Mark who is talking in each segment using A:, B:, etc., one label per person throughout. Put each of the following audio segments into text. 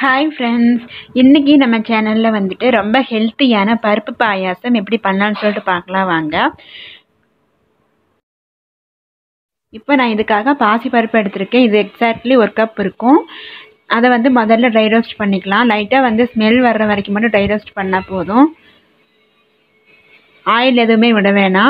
A: hi friends இன்றைக்கி நம்ம சேனலில் வந்துட்டு ரொம்ப ஹெல்த்தியான பருப்பு பாயாசம் எப்படி பண்ணலான்னு சொல்லிட்டு பார்க்கலாம் வாங்க இப்போ நான் இதுக்காக பாசி பருப்பு எடுத்திருக்கேன் இது எக்ஸாக்ட்லி ஒரு கப் இருக்கும் அதை வந்து முதல்ல ட்ரை ரோஸ்ட் பண்ணிக்கலாம் லைட்டாக வந்து ஸ்மெல் வர்ற வரைக்கும் மட்டும் ட்ரை ரோஸ்ட் பண்ணால் போதும் ஆயில் எதுவுமே விட வேணாம்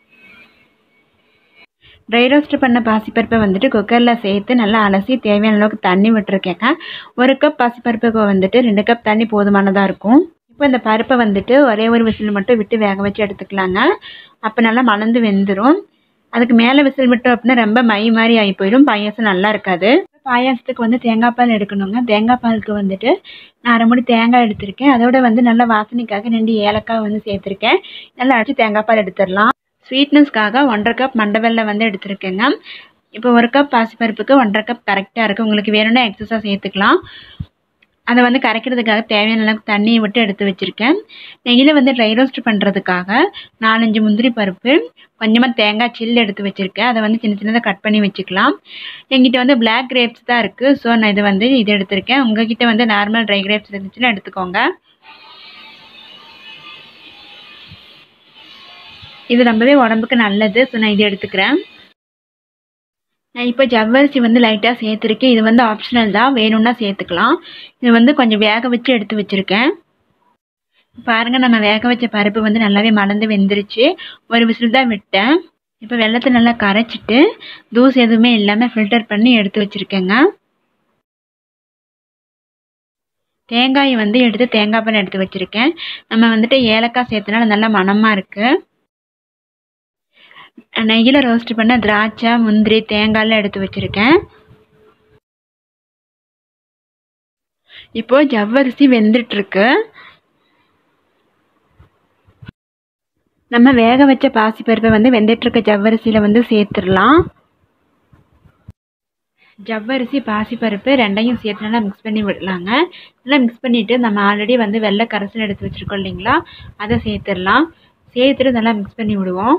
A: ட்ரை ரோஸ்ட் பண்ண பாசிப்பருப்பை வந்துட்டு குக்கரில் சேர்த்து நல்லா அலசி தேவையான அளவுக்கு தண்ணி விட்டுருக்கேங்க ஒரு கப் பாசிப்பருப்புக்கு வந்துட்டு ரெண்டு கப் தண்ணி போதுமானதாக இருக்கும் இப்போ இந்த பருப்பை வந்துட்டு ஒரே ஒரு விசில் மட்டும் விட்டு வேக வச்சு எடுத்துக்கலாங்க அப்போ நல்லா மணந்து வெந்துடும் அதுக்கு மேலே விசில் விட்டோம் அப்படின்னா ரொம்ப மை மாதிரி ஆகி போயிடும் பாயாசம் நல்லா இருக்காது பாயாசத்துக்கு வந்து தேங்காய் பால் எடுக்கணுங்க தேங்காய் பாலுக்கு வந்துட்டு நான் அரை மூடி தேங்காய் எடுத்திருக்கேன் அதோட வந்து நல்லா வாசனைக்காக ரெண்டு ஏலக்காய் வந்து சேர்த்துருக்கேன் நல்லா அடித்து தேங்காய் பால் எடுத்துடலாம் ஸ்வீட்னஸ்க்காக ஒன்றரை கப் மண்டை வெல்லம் வந்து எடுத்துருக்கேங்க இப்போ ஒரு கப் பாசிப்பருப்புக்கு ஒன்றரை கப் கரெக்டாக இருக்குது உங்களுக்கு வேணும்னா எக்ஸஸாக சேர்த்துக்கலாம் அதை வந்து கரைக்கிறதுக்காக தேவையான அளவுக்கு தண்ணியை விட்டு எடுத்து வச்சுருக்கேன் நெய்யில் வந்து ட்ரை ரோஸ்ட் பண்ணுறதுக்காக நாலஞ்சு முந்திரி பருப்பு கொஞ்சமாக தேங்காய் சில்லு எடுத்து வச்சுருக்கேன் அதை வந்து சின்ன சின்னதாக கட் பண்ணி வச்சுக்கலாம் எங்கிட்ட வந்து பிளாக் கிரேப்ஸ் தான் இருக்குது ஸோ நான் இது வந்து இது எடுத்திருக்கேன் உங்ககிட்ட வந்து நார்மல் ட்ரை கிரேப்ஸ் இருந்துச்சுன்னா எடுத்துக்கோங்க இது ரொம்பவே உடம்புக்கு நல்லது ஸோ நான் இது எடுத்துக்கிறேன் நான் இப்போ ஜவ்வரிசி வந்து லைட்டாக சேர்த்துருக்கேன் இது வந்து ஆப்ஷனல் தான் வேணும்னா சேர்த்துக்கலாம் இது வந்து கொஞ்சம் வேக வச்சு எடுத்து வச்சுருக்கேன் பாருங்கள் நம்ம வேக வச்ச பருப்பு வந்து நல்லாவே மலர்ந்து வெந்துருச்சு ஒரு விசில் தான் விட்டேன் இப்போ வெள்ளத்தை நல்லா கரைச்சிட்டு தூசு எதுவுமே இல்லாமல் ஃபில்டர் பண்ணி எடுத்து வச்சுருக்கேங்க தேங்காயை வந்து எடுத்து தேங்காய் பால் எடுத்து வச்சுருக்கேன் நம்ம வந்துட்டு ஏலக்காய் சேர்த்தனால நல்லா மணமாக இருக்குது நெய்யில் ரோஸ்ட் பண்ண திராட்சை முந்திரி தேங்காயெலாம் எடுத்து வச்சுருக்கேன் இப்போது ஜவ்வரிசி வெந்துட்டுருக்கு நம்ம வேக வச்ச பாசிப்பருப்பை வந்து வெந்துட்டுருக்க ஜவ்வரிசியில் வந்து சேர்த்துடலாம் ஜவ்வரிசி பாசிப்பருப்பு ரெண்டையும் சேர்த்து நல்லா மிக்ஸ் பண்ணி விடலாங்க நல்லா மிக்ஸ் பண்ணிவிட்டு நம்ம ஆல்ரெடி வந்து வெள்ளை கரைசல் எடுத்து வச்சுருக்கோம் இல்லைங்களா அதை சேர்த்துடலாம் சேர்த்துட்டு நல்லா மிக்ஸ் பண்ணி விடுவோம்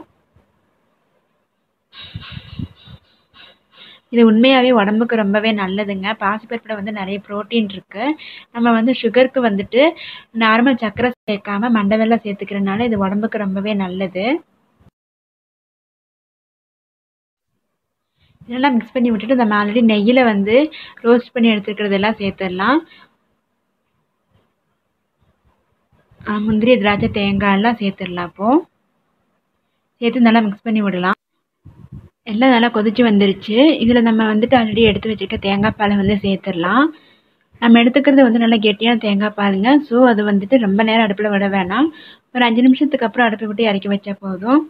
A: இது உண்மையாகவே உடம்புக்கு ரொம்பவே நல்லதுங்க பாசிப்பருப்பில் வந்து நிறைய ப்ரோட்டீன் இருக்குது நம்ம வந்து சுகருக்கு வந்துட்டு நார்மல் சர்க்கரை சேர்க்காம மண்டை வெள்ளம் சேர்த்துக்கிறனால இது உடம்புக்கு ரொம்பவே நல்லது இதெல்லாம் மிக்ஸ் பண்ணி விட்டுட்டு நம்ம ஆல்ரெடி நெய்யில் வந்து ரோஸ்ட் பண்ணி எடுத்துருக்கிறதெல்லாம் சேர்த்துடலாம் முந்திரி திராட்சை தேங்காய் எல்லாம் சேர்த்துடலாம் அப்போது சேர்த்து நல்லா மிக்ஸ் பண்ணி விடலாம் எல்லாம் நல்லா கொதிச்சு வந்துருச்சு இதில் நம்ம வந்துட்டு ஆல்ரெடி எடுத்து வச்சுக்க தேங்காய் பாலை வந்து சேர்த்துடலாம் நம்ம எடுத்துக்கிறது வந்து நல்லா கெட்டியான தேங்காய் பாலுங்க ஸோ அது வந்துட்டு ரொம்ப நேரம் அடுப்பில் விட வேணாம் ஒரு அஞ்சு நிமிஷத்துக்கு அப்புறம் அடுப்பை விட்டு இறக்கி வச்சா போதும்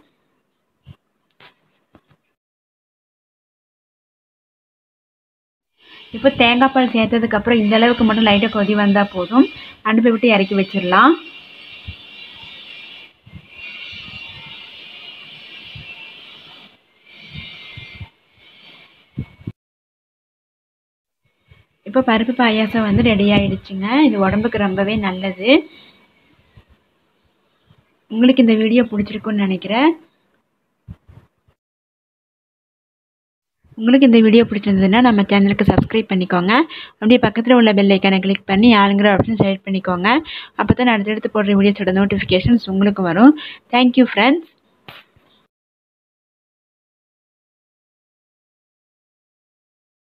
A: இப்போ தேங்காய் பால் சேர்த்ததுக்கப்புறம் இந்த அளவுக்கு மட்டும் லைட்டாக கொதி வந்தால் போதும் அடுப்பை விட்டு இறக்கி வச்சிடலாம் இப்போ பருப்பு பாயாசம் வந்து ரெடி ஆயிடுச்சுங்க இது உடம்புக்கு ரொம்பவே நல்லது உங்களுக்கு இந்த வீடியோ பிடிச்சிருக்குன்னு நினைக்கிறேன் உங்களுக்கு இந்த வீடியோ பிடிச்சிருந்ததுன்னா நம்ம சேனலுக்கு சப்ஸ்கிரைப் பண்ணிக்கோங்க அப்படியே பக்கத்தில் உள்ள பெல் ஐக்கானை கிளிக் பண்ணி ஆளுங்கிற ஆப்ஷன் செலக்ட் பண்ணிக்கோங்க அப்போ தான் அடுத்தடுத்து போடுற வீடியோஸோட நோட்டிஃபிகேஷன்ஸ் உங்களுக்கு வரும் தேங்க்யூ ஃப்ரெண்ட்ஸ்